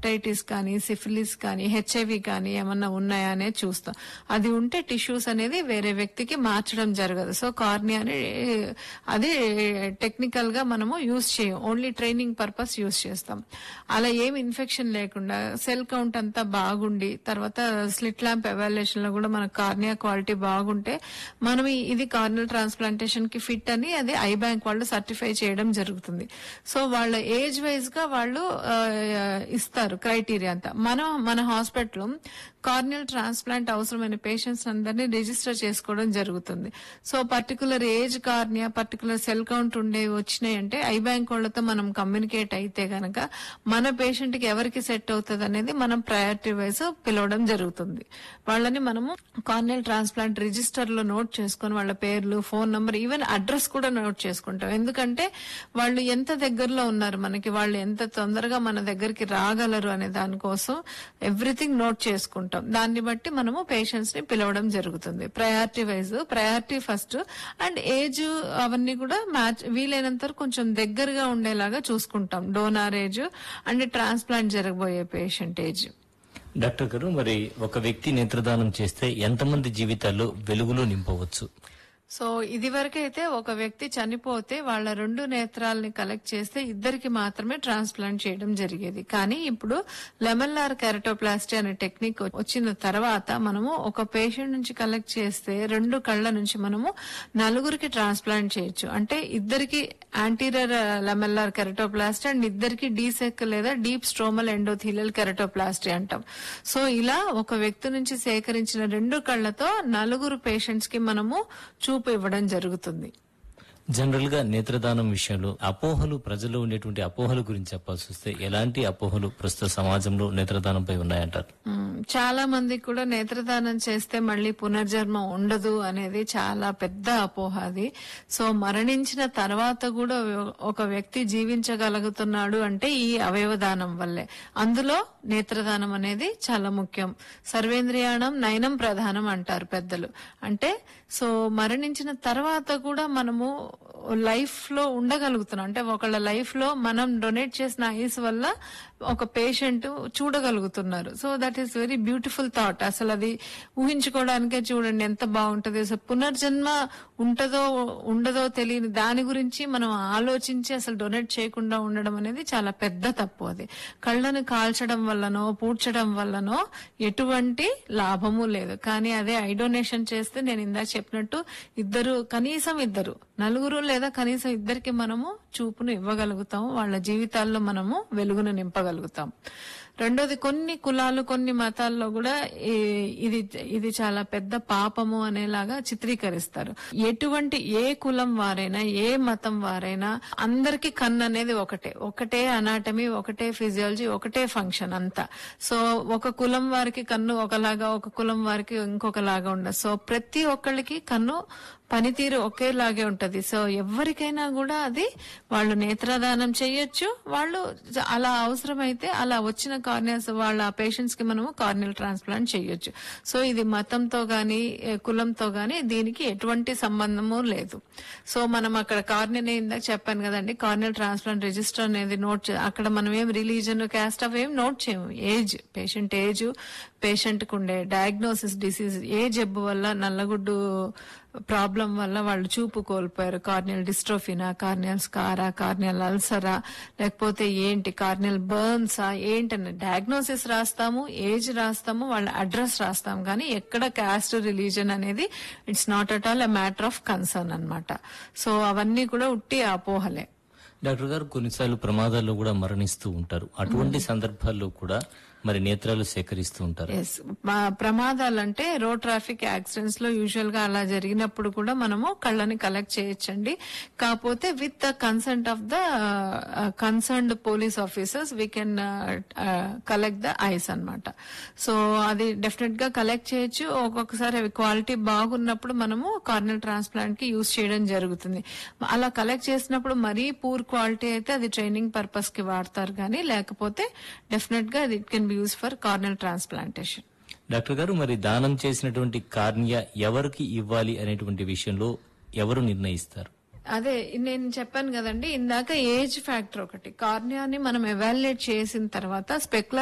Hepatitis కానీ syphilis కానీ HIV కానీ ఏమన్నా ఉన్నాయా అనేది చూస్తాం అది ఉంటే టిష్యూస్ అనేది వేరే వ్యక్తికి మార్చడం జరగదు సో కార్నియాని అది టెక్నికల్ గా మనము యూజ్ చేయం ఓన్లీ ట్రైనింగ్ పర్పస్ యూజ్ చేస్తాం అలా ఏం ఇన్ఫెక్షన్ లేకుండా సెల్ కౌంట్ అంతా బాగుండి తర్వాత స్లిట్ ల్యాంప్ ఎవాల్యుయేషన్ లో కూడా మన కార్నియా క్వాలిటీ బాగుంటే మనం ఈ- ఇది కార్నియల్ ట్రాన్స్ప్లాంటేషన్ కి ఫిట్ అని అది ఐ బ్యాంక్ వాళ్ళు సర్టిఫై చేయడం జరుగుతుంది సో వాళ్ళ ఏజ్ వైజ్ గా వాళ్ళు ఆ, ఇస్తారు క్రైటీరియా అంతా మనం మన హాస్పిటల్ కార్నియల్ ట్రాన్స్ప్లాంట్ అవసరమైన పేషెంట్స్ అందరినీ రిజిస్టర్ చేసుకోవడం జరుగుతుంది so particular age cornea particular cell count ఉండేవి వచ్చినాయి అంటే ఐ బ్యాంక్ వాళ్ళతో మనం కమ్యూనికేట్ అయితే గనక మన పేషెంట్ కి ఎవరికి సెట్ అవుతుంది అనేది మనం ప్రయారిటీ వైజ్ పిలవడం జరుగుతుంది వాళ్ళని మనము కార్నియల్ ట్రాన్స్ప్లాంట్ రిజిస్టర్ లో నోట్ చేసుకొని వాళ్ళ పేర్లు ఫోన్ నంబర్ ఈవెన్ అడ్రస్ కూడా నోట్ చేసుకుంటాం ఎందుకంటే వాళ్ళు ఎంత దగ్గరలో ఉన్నారు మనకి వాళ్ళు ఎంత తొందరగా మన దగ్గరికి రాగలరు అనే దానికోసం ఎవ్రీథింగ్ నోట్ చేసుకుంటాం దాన్ని బట్టి మనము పేషెంట్స్ ని పిలవడం జరుగుతుంది priority wise priority first and age అవన్నీ కూడా మ్యాచ్ వీలైనంత వరకు కొంచెం దగ్గరగా ఉండేలాగా చూసుకుంటాం డోనార్ ఏజ్ అండ్ ట్రాన్స్ప్లాంట్ జరగబోయే పేషెంట్ ఏజ్ డాక్టర్ గారు మరి ఒక వ్యక్తి నేత్రదానం చేస్తే ఎంతమంది జీవితాల్లో వెలుగులో నింపవచ్చు సో ఇది అయితే ఒక వ్యక్తి చనిపోతే వాళ్ళ రెండు నేత్రాలని కలెక్ట్ చేస్తే ఇద్దరికి మాత్రమే ట్రాన్స్ప్లాంట్ చేయడం జరిగేది కానీ ఇప్పుడు లెమల్లార్ కెరటోప్లాస్టీ అనే టెక్నిక్ వచ్చిన తర్వాత మనము ఒక పేషెంట్ నుంచి కలెక్ట్ చేస్తే రెండు కళ్ళ నుంచి మనము నలుగురికి ట్రాన్స్ప్లాంట్ చేయొచ్చు అంటే ఇద్దరికి యాంటీరియర్ లెమల్లార్ కెరటోప్లాస్టీ అండ్ ఇద్దరికి డీసెక్ లేదా డీప్ స్ట్రోమల్ ఎండోథీలియల్ కెరటోప్లాస్టీ అంటాం సో ఇలా ఒక వ్యక్తి నుంచి సేకరించిన రెండు కళ్ళతో నలుగురు పేషెంట్స్ కి మనము చూపు ఇవ్వడం జరుగుతుంది జనరల్ గా నేత్రదానం విషయంలో అపోహలు ప్రజల్లో ఉండేటువంటి అపోహల గురించి చెప్పాల్సి వస్తే ఎలాంటి అపోహలు ప్రస్తుత సమాజంలో నేత్రదానంపై ఉన్నాయంటారు మ్మ్. చాలా మందికి కూడా నేత్రదానం చేస్తే మళ్ళీ పునర్జన్మ ఉండదు అనేది చాలా పెద్ద అపోహ అది సో మరణించిన తర్వాత కూడా ఒక వ్యక్తి జీవించగలుగుతున్నాడు అంటే ఈ అవయవదానం వల్లే అందులో నేత్రదానం అనేది చాలా ముఖ్యం సర్వేంద్రియాణం నయనం ప్రధానం అంటారు పెద్దలు అంటే సో మరణించిన తర్వాత కూడా మనము లైఫ్ లో ఉండగలుగుతున్నాం అంటే ఒకళ్ళ లైఫ్ లో మనం డొనేట్ చేసిన ఐస్ వల్ల ఒక పేషెంట్ చూడగలుగుతున్నారు so that is very beautiful thought అసలు అది ఊహించుకోవడానికే చూడండి ఎంత బాగుంటది అసలు పునర్జన్మ ఉంటదో ఉండదో తెలియని దాని గురించి మనం ఆలోచించి అసలు డొనేట్ చేయకుండా ఉండడం అనేది చాలా పెద్ద తప్పు అది కళ్ళను కాల్చడం వల్లనో పూడ్చడం వల్లనో ఎటువంటి లాభము లేదు కానీ అదే ఐ డొనేషన్ చేస్తే నేను ఇందాక చెప్పినట్టు ఇద్దరు కనీసం ఇద్దరు నలుగురు లేదా కనీసం ఇద్దరికి మనము చూపును ఇవ్వగలుగుతాము వాళ్ళ జీవితాల్లో మనము వెలుగును నింపగలుగుతాం రెండోది కొన్ని కులాలు కొన్ని మతాల్లో కూడా ఈ- ఇది ఇది చాలా పెద్ద పాపము అనేలాగా చిత్రీకరిస్తారు ఎటువంటి ఏ కులం వారైనా ఏ మతం వారైనా అందరికి కన్ను అనేది ఒకటే ఒకటే అనాటమీ ఒకటే ఫిజియాలజీ ఒకటే ఫంక్షన్ అంతా సో ఒక కులం వారికి కన్ను ఒకలాగా ఒక కులం వారికి ఇంకొకలాగా ఉండదు సో ప్రతి ఒక్కళ్ళకి కన్ను పనితీరు ఒకేలాగే ఉంటది సో ఎవరికైనా కూడా అది వాళ్ళు నేత్రదానం చేయొచ్చు వాళ్ళు జ- అలా అవసరమైతే అలా వచ్చిన కార్నియల్స్ వాళ్ళ పేషెంట్స్ కి మనము కార్నియల్ ట్రాన్స్ప్లాంట్ చేయొచ్చు సో ఇది మతంతో గాని ఏ, కులంతో గాని దీనికి ఎటువంటి సంబంధము లేదు సో మనం అక్కడ కార్నియల్ ఇందాక చెప్పాను కదండి కార్నియల్ ట్రాన్స్ప్లాంట్ రిజిస్టర్ అనేది నోట్ చే- అక్కడ మనం ఏం రిలీజన్ క్యాస్ట్ అవి ఏం నోట్ చేయము ఏజ్ పేషెంట్ ఏజ్ పేషెంట్ కు ఉండే డయాగ్నోసిస్ డిసీజ్ ఏ జబ్బు వల్ల నల్లగుడ్డు ప్రాబ్లం వల్ల వాళ్ళు చూపు కోల్పోయారు కార్నియల్ డిస్ట్రోఫినా కార్నియల్ స్కారా కార్నియల్ అల్సరా లేకపోతే ఏంటి కార్నియల్ బర్న్సా ఏంటని డయాగ్నోసిస్ రాస్తాము ఏజ్ రాస్తాము వాళ్ళ అడ్రస్ రాస్తాం కానీ ఎక్కడ క్యాస్ట్ రిలీజన్ అనేది it's not at all a matter of concern అన్నమాట సో అవన్నీ కూడా ఉట్టి అపోహలే డాక్టర్ గారు కొన్నిసార్లు ప్రమాదాల్లో కూడా మరణిస్తూ ఉంటారు అటువంటి సందర్భాల్లో కూడా మరి నేత్రాలు సేకరిస్తూ ఉంటారు ఎస్ ప్రమాదాలంటే రోడ్ ట్రాఫిక్ యాక్సిడెంట్స్ లో యూజువల్ గా అలా జరిగినప్పుడు కూడా మనము కళ్ళని కలెక్ట్ చేయొచ్చండి కాకపోతే with the consent of the concerned police officers we can collect the eyes అన్నమాట సో అది డెఫినెట్ గా కలెక్ట్ చేయొచ్చు ఒక్కొక్కసారి అవి క్వాలిటీ బాగున్నప్పుడు మనము కార్నల్ ట్రాన్స్ప్లాంట్ కి యూజ్ చేయడం జరుగుతుంది అలా కలెక్ట్ చేసినప్పుడు మరీ పూర్ క్వాలిటీ అయితే అది ట్రైనింగ్ పర్పస్ కి వాడతారు కానీ లేకపోతే డెఫినెట్ గా it can be use for corneal transplantation doctor గారు మరి దానం చేసినటువంటి కార్నియా ఎవరికి ఇవ్వాలి అనేటువంటి విషయంలో ఎవరు నిర్ణయిస్తారు అదే నేను చెప్పాను కదండి ఇందాక ఏజ్ ఫ్యాక్టర్ ఒకటి కార్నియాని మనం ఎవాల్యుయేట్ చేసిన తర్వాత స్పెక్యులర్